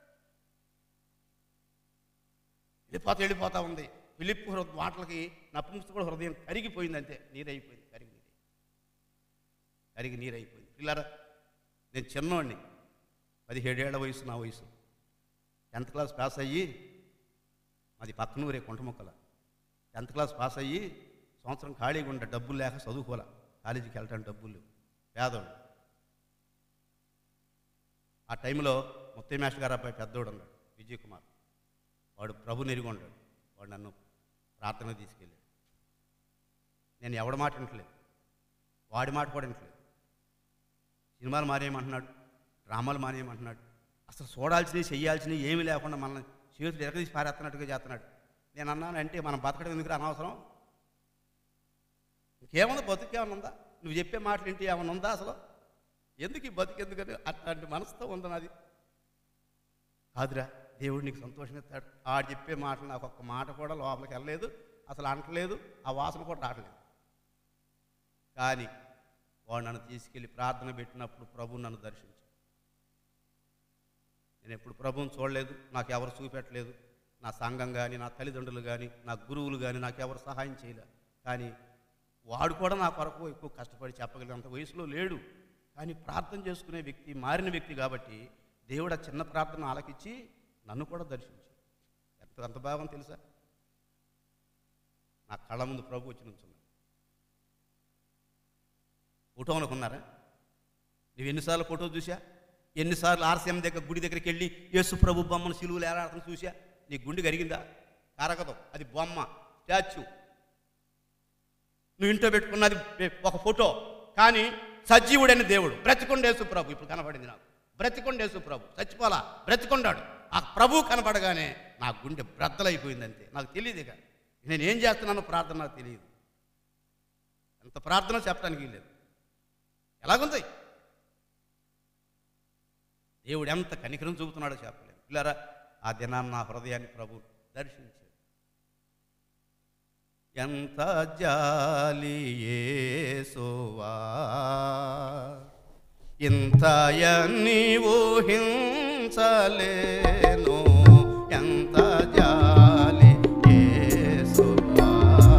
వెళ్ళిపోతా వెళ్ళిపోతా ఉంది ఫిలిప్ హృ- మాటలకి నపుంసకుడు కూడా హృదయం కరిగిపోయింది అంతే నీరైపోయింది కరిగి నీరు కరిగి నీరైపోయింది పిల్లరా నేను చిన్నవాడిని పదిహేడేళ్ల వయసు నా వయసు టెన్త్ క్లాస్ పాస్ అయ్యి మాది పక్కనూరే కుంటముక్కల టెన్త్ క్లాస్ పాస్ అయ్యి సంవత్సరం ఖాళీగా ఉండే డబ్బులు లేక చదువుకోలే కాలేజీకి వెళ్ళటానికి డబ్బులు లేవు. పేదోడు ఆ టైంలో ముత్తయ్య మేష గారు అబ్బాయి పెద్దోడు ఉన్నాడు విజయ్ కుమార్ వాడు ప్రభు నెరిగి ఉన్నాడు వాడు నన్ను ప్రార్థన తీసుకెళ్ళాడు నేను ఎవడ మాట వింటలేదు వాడి మాట కూడా వింటలేదు సినిమాలు మానేయమంటున్నాడు డ్రామాలు మానేయమంటున్నాడు అసలు చూడాల్సినవి చెయ్యాల్సినవి ఏమీ లేకుండా మనల్ని చేతులు ఎరగదీసి పారేస్తున్నట్టుగా చేస్తున్నాడు నేను అన్నాను అంటే మనం బతకడం ఎందుకు అనవసరం ఇంకేముంది బతుకు ఏమైనా ఉందా నువ్వు చెప్పే మాటలు ఏంటి ఏమైనా ఉందా అసలు ఎందుకు ఈ బతుకు ఎందుకని అట్లాంటి మనసుతో ఉంది నాది కాదురా దేవుడు నీకు సంతోషం ఇస్తాడు ఆడు చెప్పే మాటలు నాకు ఒక్క మాట కూడా లోపలికి వెళ్ళలేదు అసలు అంటలేదు ఆ వాసన కూడా రావట్లేదు కానీ వాడు నన్ను తీసుకెళ్ళి ప్రార్థన పెట్టినప్పుడు ప్రభు నన్ను దర్శించాడు నేను ఎప్పుడు ప్రభువుని చూడలేదు నాకు ఎవరు చూపెట్టలేదు నా సంఘం కానీ నా తల్లిదండ్రులు కానీ నా గురువులు కానీ నాకు ఎవరు సహాయం చేయలేదు కానీ వాడు కూడా నా కొరకు ఎక్కువ కష్టపడి చెప్పగలిగినంత వయసులో లేడు కానీ ప్రార్థన చేసుకునే వ్యక్తి మారిన వ్యక్తి కాబట్టి దేవుడు ఆ చిన్న ప్రార్థన ఆలకించి నన్ను కూడా దర్శించాడు ఎంత ఎంత భాగం తెలుసా నా కళ్ళ ముందు ప్రభు వచ్చి నుంచున్నాడు ఫోటో అనుకున్నారా నువ్వు ఎన్నిసార్లు ఫోటో చూసా ఎన్నిసార్లు ఆర్సీఎం దగ్గర గుడి దగ్గరికి వెళ్ళి యేసు ప్రభు బొమ్మను సిలువలు ఏలాడటం చూసా నీ గుండె కరిగిందా కారకతం అది బొమ్మ స్టాచ్యూ నువ్వు ఇంట్లో పెట్టుకున్నది ఒక ఫోటో కానీ సజీవుడైన దేవుడు బ్రతికొండేసు ప్రభు ఇప్పుడు కనపడింది నాకు బ్రతికొండేసు ప్రభు చచ్చిపోలా బ్రతికొండాడు ఆ ప్రభు కనపడగానే నా గుండె బ్రద్దలైపోయింది అంతే నాకు తెలియదు ఇక నేను ఏం చేస్తున్నానో ప్రార్థన నాకు తెలియదు ఎంత ప్రార్థన చెప్పడానికి లేదు ఎలాగుంది దేవుడు ఎంత కనికరం చూపుతున్నాడో చెప్పలేదు పిల్లరా ఆ దినాన్ని నా హృదయాన్ని ప్రభు దర్శించాడు ఎంత జాలి యేసువా ఇంత ఎన్ని ఊహించలేను ఎంత జాలి యేసువా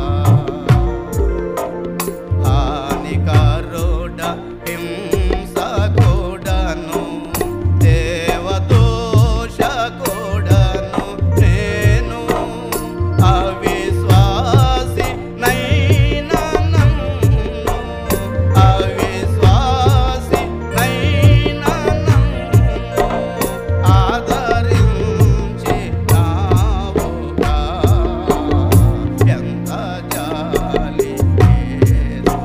హానికారుడ హింసకుడను దేవదోషకుడను నేను అవిశ్వాసి నైనా నన్ను అవిశ్వాసి నైనా నన్ను ఆదరించి నావుగా ఎంత జాలి యేసువా.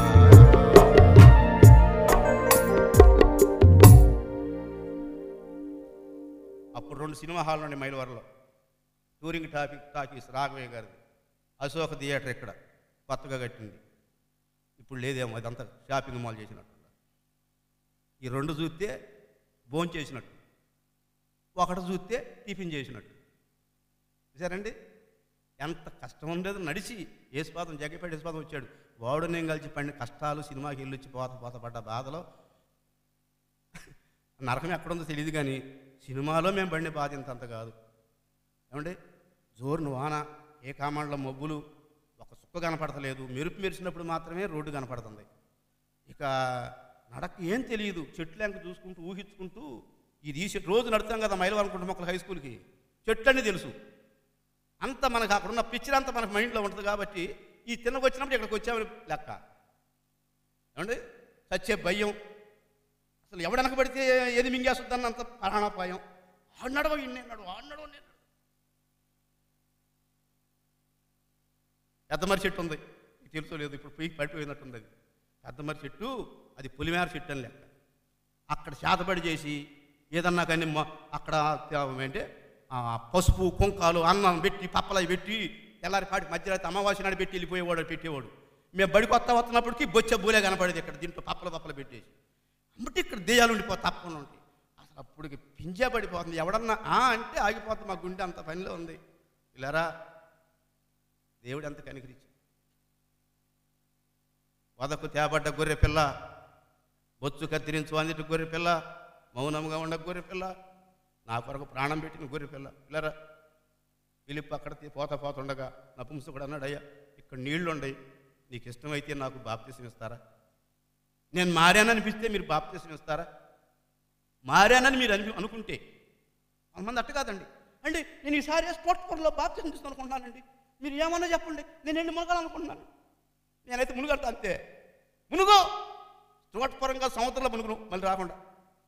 అప్పుడు రెండు సినిమా హాల్ నుండి మైలవరంలో టూరింగ్ టాపిక్ టాకీస్ రాఘవయ్య గారిది అశోక థియేటర్ ఇక్కడ కొత్తగా కట్టింది ఇప్పుడు లేదేమో అదంతా షాపింగ్ మాల్ చేసినట్టు ఈ రెండు చూస్తే భోజనం చేసినట్టు ఒకటి చూస్తే టిఫిన్ చేసినట్టు చూసారండి ఎంత కష్టం ఉండేది నడిచి ఏసుపాదం జగ్గపేట ఏసుపాదం వచ్చాడు వాడు నేను కలిసి పడిన కష్టాలు సినిమాకి వెళ్ళి వచ్చి పోత పోత పడ్డ బాధలో నరకం ఎక్కడుందో తెలియదు కానీ సినిమాలో మేము పడిన బాధ ఇంత అంత కాదు ఏమండి జోరును వాన ఏ కామాండ్లో మబ్బులు ఒక సుక్క కనపడతలేదు మెరుపు మెరిసినప్పుడు మాత్రమే రోడ్డు కనపడుతుంది ఇక నడక ఏం తెలియదు చెట్లు వెంక చూసుకుంటూ ఊహించుకుంటూ ఇది ఈ చెట్టు రోజు నడుతాం కదా మైలు అనుకుంటాం మొక్కలు హై స్కూల్కి చెట్లు అన్నీ తెలుసు అంత మనకు అక్కడ ఉన్న పిక్చర్ అంతా మనకు మైండ్లో ఉంటుంది కాబట్టి ఈ తిన్నకు వచ్చినప్పుడు ఇక్కడికి వచ్చామని లెక్క ఏమండి చచ్చే భయం అసలు ఎవడనక పడితే ఏది మింగేస్తుందని అంత ప్రాణాపాయం ఆడినడవ ఇన్నేనాడు ఆడినడవ నేను పెద్దమరి చెట్టు ఉంది మీకు తెలుసో లేదు ఇప్పుడు పీకి పడిపోయినట్టుంది అది పెద్దమరి చెట్టు అది పులిమేర చెట్టు అని లెక్క అక్కడ శాతపడి చేసి ఏదన్నా కానీ మొ- అక్కడ ఏంటి ఆ, పసుపు కుంకాలు అన్నం పెట్టి పప్పలవి పెట్టి తెల్లారి పాటి మధ్యరాత్రి అమావాస్య నాడు పెట్టి వెళ్ళిపోయేవాడు పెట్టేవాడు మేము బడి కొత్త వస్తున్నప్పటికీ బొచ్చ బూలే కనపడేది ఇక్కడ దీంట్లో పప్పల పప్పలు పెట్టేసి అంటే ఇక్కడ దెయ్యాలు ఉండిపో తప్పకుండా ఉంటాయి అసలు అప్పుడు పింజా పడిపోతుంది ఎవడన్నా ఆ అంటే ఆగిపోతుంది మా గుండె అంత పనిలో ఉంది ఇలారా దేవుడు ఎంత కనికరించి వదకు తేబడ్డ గొర్రె పిల్ల బొచ్చు కత్తిరించు అందిటి గొర్రె పిల్ల మౌనంగా ఉండ గొర్రె పిల్ల నా కొరకు ప్రాణం పెట్టిన గొర్రె పిల్ల పిల్లరా పిలిపి అక్కడ తీ- పోత పోతుండగా నపుంసు కూడా అన్నాడు అయ్యా ఇక్కడ నీళ్లు ఉండయి నీకు ఇష్టమైతే నాకు బాప్తిసం ఇస్తారా నేను మారాననిపిస్తే మీరు బాప్తిసం ఇస్తారా మారానని మీరు అని అనుకుంటే కొంతమంది అట్ట కాదండి అండి నేను ఈసారి స్పోర్ట్స్ పనులో బాప్తిసం తీసుకుని అనుకుంటున్నానండి మీరు ఏమన్నా చెప్పండి నేను ఎన్ని మునగాలనుకుంటున్నాను నేనైతే మునుగంట అంతే మునుగో పరంగా సంవత్సరంలో మునుగును మళ్ళీ రాకుండా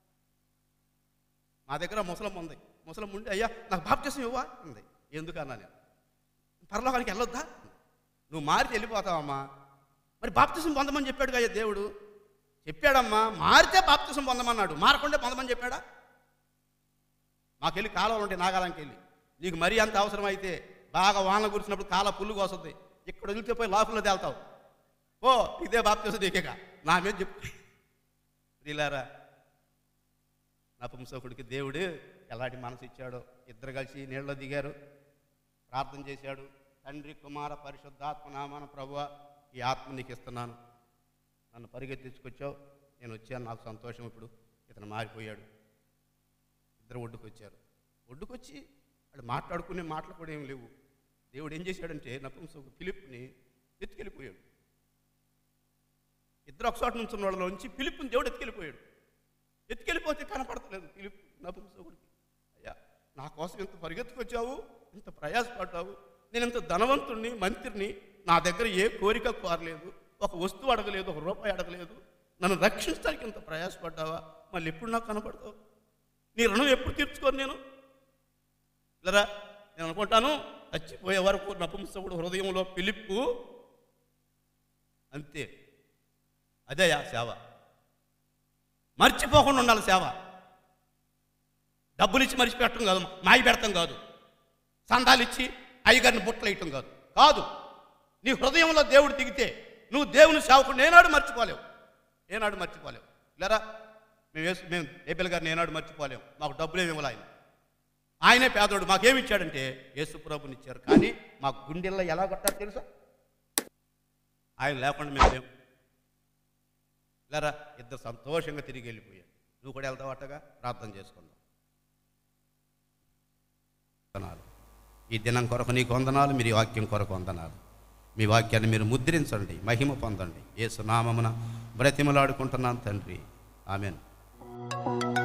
మా దగ్గర ముసలం ఉంది ముసలం ఉండి అయ్యా నాకు బాప్తిసం ఇవ్వా ఉంది ఎందుకన్నా నేను పరలోకానికి వెళ్ళొద్దా నువ్వు మారితే వెళ్ళిపోతావమ్మా మరి బాప్తిసం పొందమని చెప్పాడు కదా దేవుడు చెప్పాడమ్మా మారితే బాప్తిసం పొందమన్నాడు మారకుండా పొందమని చెప్పాడా మాకెళ్ళి కాలువలు ఉంటాయి నాగాలానికి వెళ్ళి నీకు మరీ అంత అవసరం అయితే బాగా వానలు కురిసినప్పుడు కాల పుల్లుగా వస్తుంది ఇక్కడ వదిలితే పోయి లాకుల్లో తేల్తావు ఓ ఇదే బాప్తిసం నీకేక నా మీద చెప్పు ప్రియులారా నపుంసకుడికి దేవుడు ఎలాంటి మనసు ఇచ్చాడో ఇద్దరు కలిసి నీళ్ళలో దిగారు ప్రార్థన చేశాడు తండ్రి కుమార పరిశుద్ధాత్మ నామాన ప్రభువ ఈ ఆత్మ నీకు ఇస్తున్నాను నన్ను పరిగెత్తించుకొచ్చావు నేను వచ్చాను నాకు సంతోషం ఇప్పుడు ఇతను మారిపోయాడు ఇద్దరు ఒడ్డుకు వచ్చారు ఒడ్డుకొచ్చి వాడు మాట్లాడుకునే మాటలు కూడా ఏం లేవు దేవుడు ఏం చేశాడంటే నపుంసకు ఫిలిప్ని ఎత్తుకెళ్ళిపోయాడు ఇద్దరు ఒక చోట నుంచి వాళ్ళలోంచి ఫిలిప్ని దేవుడు ఎత్తుకెళ్ళిపోయాడు ఎత్తుకెళ్ళిపోతే కనపడతలేదు ఫిలిప్ నపుంసకుడికి అయ్యా నా కోసం ఇంత పరిగెత్తుకొచ్చావు ఇంత ప్రయాసపడ్డావు నేను ఇంత ధనవంతుణ్ణి మంత్రిని నా దగ్గర ఏ కోరిక కోరలేదు ఒక వస్తువు అడగలేదు ఒక రూపాయి అడగలేదు నన్ను రక్షించడానికి ఇంత ప్రయాసపడ్డావా మళ్ళీ ఎప్పుడు నాకు కనపడతావు నీ రుణం ఎప్పుడు తీర్చుకోను నేను లేరా నేను అనుకుంటాను చచ్చిపోయే వరకు నపుంసకుడు హృదయంలో పిలుపు అంతే అదే ఆ సేవ మర్చిపోకుండా ఉండాలి సేవ డబ్బులు ఇచ్చి మర్చిపెట్టడం కాదు మాయి పెడతాం కాదు సందాలు ఇచ్చి అయ్యగారిని బుట్టలు వేయటం కాదు కాదు నీ హృదయంలో దేవుడు దిగితే నువ్వు దేవుని సేవకుడు ఏనాడు మర్చిపోలేవు ఏనాడు మర్చిపోలేవు లేరా మేము వేసు మేము ఏపీఎల్ గారిని ఏనాడు మర్చిపోలేం మాకు డబ్బులు ఏమి ఇవ్వాలి ఆయన ఆయనే పేదోడు మాకేమి ఇచ్చాడంటే యేసుప్రభుని ఇచ్చారు కానీ మా గుండెల్లో ఎలా కొట్టారు తెలుసా ఆయన లేకుండా మేము లేం లేరా ఇద్దరు సంతోషంగా తిరిగి వెళ్ళిపోయారు నువ్వు కూడా వెళ్తావు అట్టగా ప్రార్థన చేసుకుందాం వందనాలు ఈ దినం కొరకు నీకు వందనాలు మీరు ఈ వాక్యం కొరకు వందనాలు మీ వాక్యాన్ని మీరు ముద్రించండి మహిమ పొందండి ఏసునామమున బ్రతిమలాడుకుంటున్నాను తండ్రి ఆమెన్